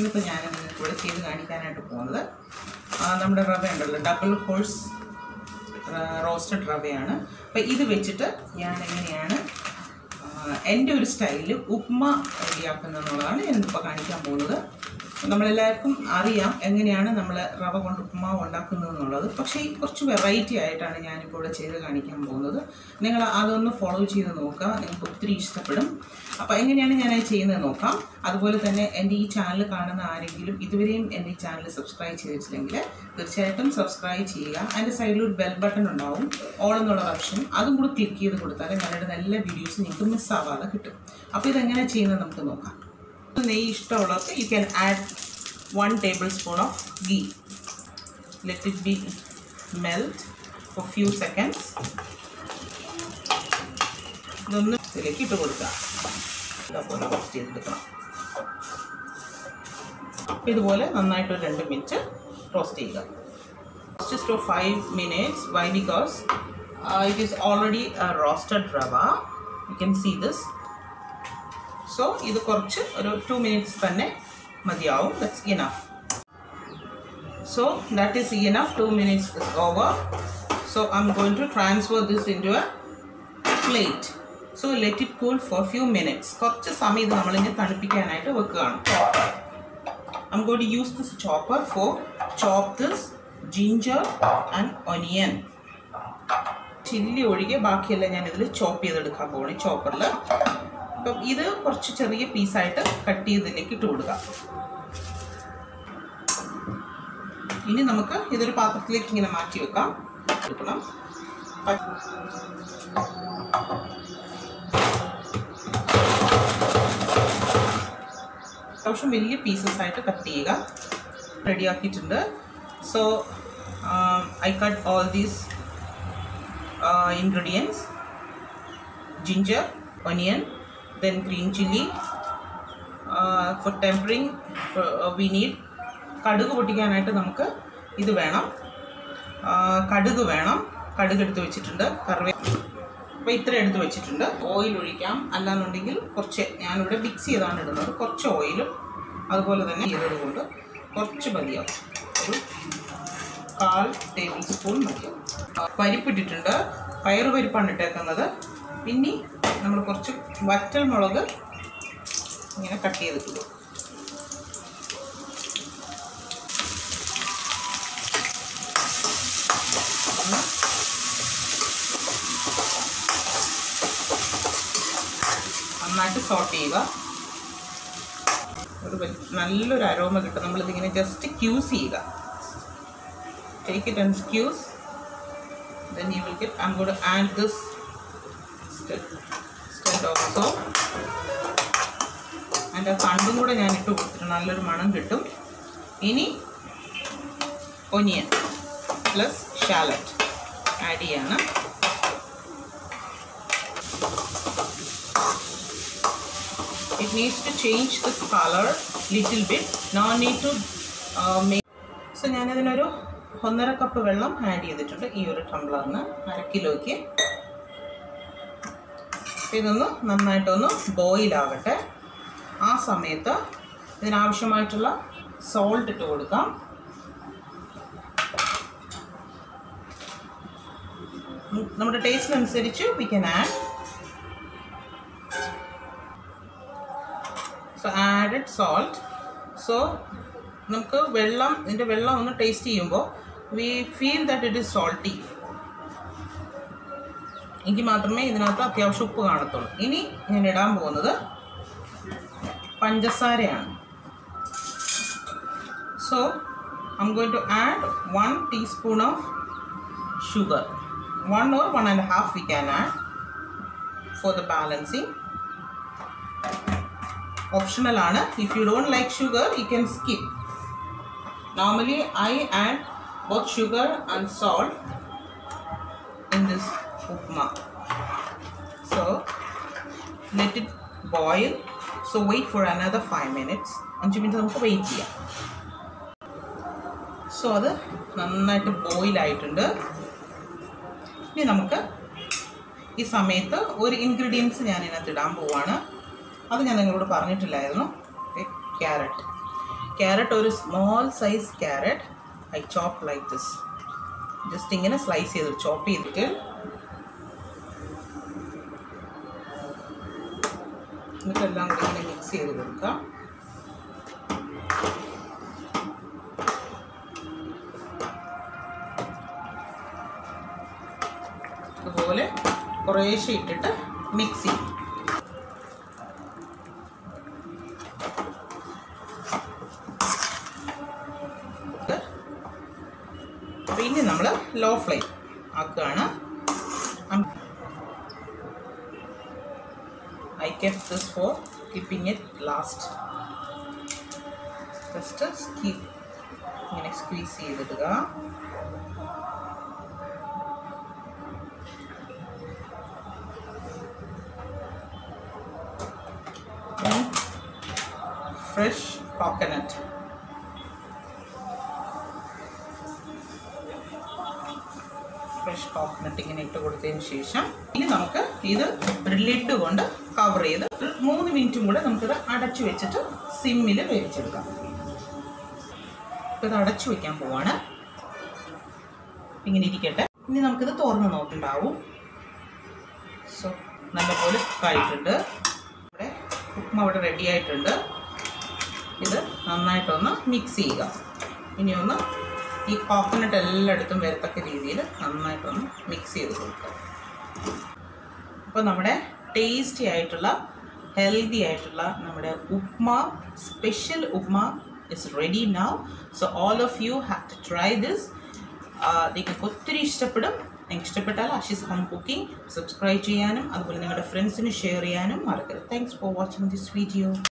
ഇന്നിപ്പോൾ ഞാൻ നിങ്ങൾക്ക് ഇവിടെ ചെയ്ത് കാണിക്കാനായിട്ട് പോകുന്നത് ആ, നമ്മുടെ റവ ഉണ്ടല്ലോ ഡബിൾ ഹോഴ്സ് റോസ്റ്റഡ് റവയാണ് അപ്പോൾ ഇത് വെച്ചിട്ട് ഞാൻ എങ്ങനെയാണ് ആ, എൻ്റെ ഒരു സ്റ്റൈലിൽ ഉപ്മ റെഡിയാക്കുന്നത് എന്നുള്ളതാണ് ഞാനിപ്പോൾ കാണിക്കാൻ പോകുന്നത് നമ്മളെല്ലാവർക്കും അറിയാം എങ്ങനെയാണ് നമ്മൾ റവ കൊണ്ട് ഉപ്മാവ് ഉണ്ടാക്കുന്നത് എന്നുള്ളത് പക്ഷേ ഈ കുറച്ച് വെറൈറ്റി ആയിട്ടാണ് ഞാനിപ്പോൾ ഇവിടെ ചെയ്ത് കാണിക്കാൻ പോകുന്നത് നിങ്ങൾ അതൊന്ന് ഫോളോ ചെയ്ത് നോക്കുക നിങ്ങൾക്ക് ഒത്തിരി ഇഷ്ടപ്പെടും അപ്പോൾ എങ്ങനെയാണ് ഞാൻ അത് ചെയ്യുന്നത് നോക്കാം അതുപോലെ തന്നെ എൻ്റെ ഈ ചാനൽ കാണുന്ന ആരെങ്കിലും ഇതുവരെയും എൻ്റെ ഈ ചാനൽ സബ്സ്ക്രൈബ് ചെയ്തിട്ടില്ലെങ്കിൽ തീർച്ചയായിട്ടും സബ്സ്ക്രൈബ് ചെയ്യുക അതിൻ്റെ സൈഡിൽ ഒരു ബെൽ ബട്ടൺ ഉണ്ടാവും ഓൾ എന്നുള്ള ഓപ്ഷൻ അതും കൂടി ക്ലിക്ക് ചെയ്ത് കൊടുത്താൽ ഞാനിടുന്ന നല്ല വീഡിയോസ് നിങ്ങൾക്ക് മിസ്സാവാതെ കിട്ടും അപ്പോൾ ഇതെങ്ങനെ ചെയ്യുന്നത് നമുക്ക് നോക്കാം നെയ്യ് ഇഷ്ടമുള്ളവർക്ക് you can add one tablespoon of ghee let it be melt for few seconds ഇതൊന്ന് ഇതിലേക്ക് ഇട്ട് കൊടുക്കുക ഇതേപോലെ റോസ്റ്റ് ചെയ്തെടുക്കണം അപ്പോൾ ഇതുപോലെ നന്നായിട്ട് ഒരു രണ്ട് മിനിറ്റ് റോസ്റ്റ് ചെയ്യുക just for 5 minutes why because uh, it is already a roasted rava you can see this so ഇത് കുറച്ച് ഒരു ടു മിനിറ്റ്സ് തന്നെ മതിയാവും that's enough so that is enough 2 minutes is over so i'm going to transfer this into a plate so let it cool for few minutes കുറച്ച് സമയം ഇത് നമ്മളിങ്ങനെ തണുപ്പിക്കാനായിട്ട് വെക്കുകയാണ് I'm going to use this chopper for chop this ginger and onion. Chilli ഒഴികെ ബാക്കിയെല്ലാം ഞാൻ ഇതിൽ ചോപ്പ് ചെയ്തെടുക്കാൻ പോകണം ചോപ്പറിൽ അപ്പം ഇത് കുറച്ച് ചെറിയ പീസായിട്ട് കട്ട് ചെയ്തതിലേക്ക് ഇട്ട് കൊടുക്കാം ഇനി നമുക്ക് ഇതൊരു പാത്രത്തിലേക്ക് ഇങ്ങനെ മാറ്റി വെക്കാം എടുക്കണം അത്യാവശ്യം വലിയ പീസസ് ആയിട്ട് കട്ട് ചെയ്യുക റെഡിയാക്കിയിട്ടുണ്ട് so I cut all these ingredients ginger onion then green chilli for tempering we need കടുക് പൊട്ടിക്കാനായിട്ട് നമുക്ക് ഇത് വേണം ആ, കടുക് വേണം കടുക് എടുത്ത് വെച്ചിട്ടുണ്ട് കറിവേ അപ്പോൾ ഇത്ര എടുത്ത് വെച്ചിട്ടുണ്ട് ഓയിൽ ഒഴിക്കാം അല്ലാന്നുണ്ടെങ്കിൽ കുറച്ച് ഞാനിവിടെ മിക്സ് ചെയ്താണ് ഇടുന്നത് കുറച്ച് ഓയിലും അതുപോലെ തന്നെ ചെയ്തത് കൊണ്ട് കുറച്ച് മതിയാവും ഒരു കാൽ ടേബിൾ സ്പൂൺ മതിയാവും ആ, പരിപ്പിട്ടിട്ടുണ്ട് പയറ് പരിപ്പാണ് ഇട്ടേക്കുന്നത് പിന്നെ നമ്മൾ കുറച്ച് വറ്റൽ മുളക് ഇങ്ങനെ കട്ട് ചെയ്തിട്ടുള്ളൂ നന്നായിട്ട് സോട്ട് ചെയ്യുക ഒരു വൽ- നല്ലൊരു അരോമ കിട്ടും നമ്മളിതിങ്ങനെ ജസ്റ്റ് ക്യൂസ് ചെയ്യുക take it and squeeze then you will get I'm got add this stem also അതിൻ്റെ തണ്ടും കൂടെ ഞാൻ ഇട്ട് കൊടുത്തിട്ട് നല്ലൊരു മണം കിട്ടും ഇനി ഒനിയൻ പ്ലസ് ഷാലറ്റ് ആഡ് ചെയ്യാണ് it needs to change this color little bit no need to uh, make so ഞാനിതിനൊരു ഒന്നര കപ്പ് വെള്ളം ആഡ് ചെയ്തിട്ടുണ്ട് ഈ ഒരു ടംബ്ലറിന് അര കിലോയ്ക്ക് ഇതൊന്ന് നന്നായിട്ടൊന്ന് ബോയിൽ ആകട്ടെ ആ സമയത്ത് ഇതിനാവശ്യമായിട്ടുള്ള സോൾട്ട് ഇട്ട് കൊടുക്കാം ഉം, നമ്മുടെ ടേസ്റ്റിനനുസരിച്ച് we can add so added salt so നമുക്ക് വെള്ളം ഇതിൻ്റെ വെള്ളം ഒന്ന് ടേസ്റ്റ് ചെയ്യുമ്പോൾ we feel that it is salty എങ്കിൽ മാത്രമേ ഇതിനകത്ത് അത്യാവശ്യം ഉപ്പ് കാണത്തുള്ളൂ ഇനി ഞാൻ ഇടാൻ പോകുന്നത് പഞ്ചസാരയാണ് so I'm going to add one teaspoon of sugar one or one and half we can add for the balancing optional ആണ് if you don't like sugar you can skip normally I add both sugar and salt in this upma so let it boil so wait for another five minutes അഞ്ച് മിനിറ്റ് നമുക്ക് wait ചെയ്യാം so അത് നന്നായിട്ട് ബോയിലായിട്ടുണ്ട് ഇനി നമുക്ക് ഈ സമയത്ത് ഒരു ഇൻഗ്രീഡിയൻസ് ഞാൻ ഇതിനകത്ത് ഇടാൻ പോവാണ് അത് ഞാൻ നിങ്ങളോട് പറഞ്ഞിട്ടില്ലായിരുന്നു ക്യാരറ്റ് ക്യാരറ്റ് ഒരു small size carrot I chop like this just ഇങ്ങനെ സ്ലൈസ് ചെയ്ത് ചോപ്പ് ചെയ്തിട്ട് എന്നിട്ടെല്ലാം കൂടി ഇങ്ങനെ മിക്സ് ചെയ്ത് കൊടുക്കാം ഇതുപോലെ കുറേശ്ശെ ഇട്ടിട്ട് മിക്സ് ചെയ്യും പിന്നെ നമ്മൾ ലോ ഫ്ലെയിം ആക്കുകയാണ് I keep this for keeping it last just skip ഇങ്ങനെ സ്ക്വീസ് ചെയ്തിടുക ഫ്രഷ് കോക്കനട്ട് ഫ്രഷ് കോക്കനട്ട് ഇങ്ങനെ ഇട്ട് കൊടുത്തതിന് ശേഷം ഇനി നമുക്ക് ഇത് ഒരു ലിഡ് കൊണ്ട് കവർ ചെയ്ത് ഒരു മൂന്ന് മിനിറ്റും കൂടെ നമുക്കിത് അടച്ചു വെച്ചിട്ട് സിമ്മിൽ വേവിച്ചെടുക്കാം ഇത് അടച്ചു വെക്കാൻ പോവാണ് ഇങ്ങനെ ഇരിക്കട്ടെ ഇനി നമുക്കിത് തുറന്ന് നോക്കുന്നുണ്ടാവും സോ നല്ലപോലെ കുക്കായിട്ടുണ്ട് ഇവിടെ ഉപ്മ ഇവിടെ റെഡി ആയിട്ടുണ്ട് ഇത് നന്നായിട്ടൊന്ന് മിക്സ് ചെയ്യുക ഇനി ഒന്ന് ഈ കോക്കനട്ട് എല്ലായിടത്തും വരത്തക്ക രീതിയിൽ നന്നായിട്ടൊന്ന് മിക്സ് ചെയ്ത് കൊടുക്കുക അപ്പോൾ നമ്മുടെ ടേസ്റ്റി ആയിട്ടുള്ള ഹെൽത്തി ആയിട്ടുള്ള നമ്മുടെ upma special upma is ready now so all of you have to try this നിങ്ങൾക്ക് ഒത്തിരി ഇഷ്ടപ്പെടും നിങ്ങൾക്ക് ഇഷ്ടപ്പെട്ടാൽ അഷീസ് ഹോം കുക്കിംഗ് സബ്സ്ക്രൈബ് ചെയ്യാനും അതുപോലെ നിങ്ങളുടെ ഫ്രണ്ട്സിന് ഷെയർ ചെയ്യാനും മറക്കരുത് thanks for watching this video